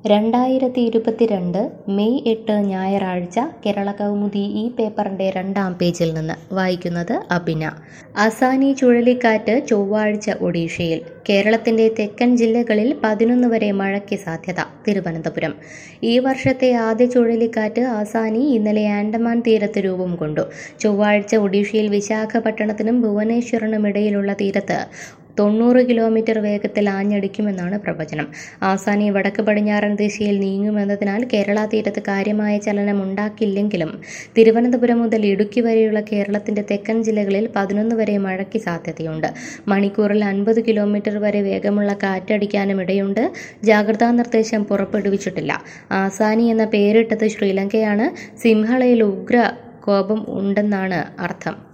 രണ്ടായിരത്തി ഇരുപത്തിരണ്ട് മെയ് എട്ട് ഞായറാഴ്ച കേരള കൗമുദി ഈ പേപ്പറിന്റെ രണ്ടാം പേജിൽ നിന്ന് വായിക്കുന്നത് അബിന അസാനി ചുഴലിക്കാറ്റ് ചൊവ്വാഴ്ച ഒഡീഷയിൽ കേരളത്തിന്റെ തെക്കൻ ജില്ലകളിൽ പതിനൊന്ന് വരെ മഴയ്ക്ക് സാധ്യത തിരുവനന്തപുരം ഈ വർഷത്തെ ആദ്യ ചുഴലിക്കാറ്റ് ആസാനി ഇന്നലെ ആൻഡമാൻ തീരത്ത് രൂപം കൊണ്ടു ചൊവ്വാഴ്ച ഒഡീഷയിൽ വിശാഖപട്ടണത്തിനും ഭുവനേശ്വറിനും ഇടയിലുള്ള തീരത്ത് തൊണ്ണൂറ് കിലോമീറ്റർ വേഗത്തിൽ ആഞ്ഞടിക്കുമെന്നാണ് പ്രവചനം ആസാനി വടക്ക് പടിഞ്ഞാറൻ ദിശയിൽ നീങ്ങുമെന്നതിനാൽ കേരള തീരത്ത് കാര്യമായ ചലനം ഉണ്ടാക്കില്ലെങ്കിലും തിരുവനന്തപുരം മുതൽ ഇടുക്കി വരെയുള്ള കേരളത്തിന്റെ തെക്കൻ ജില്ലകളിൽ പതിനൊന്ന് വരെ മഴയ്ക്ക് സാധ്യതയുണ്ട് മണിക്കൂറിൽ അൻപത് കിലോമീറ്റർ വരെ വേഗമുള്ള കാറ്റടിക്കാനും ഇടയുണ്ട് ജാഗ്രതാ നിർദ്ദേശം പുറപ്പെടുവിച്ചിട്ടില്ല ആസാനി എന്ന പേരിട്ടത് ശ്രീലങ്കയാണ് സിംഹളയിൽ ഉഗ്ര കോപം ഉണ്ടെന്നാണ് അർത്ഥം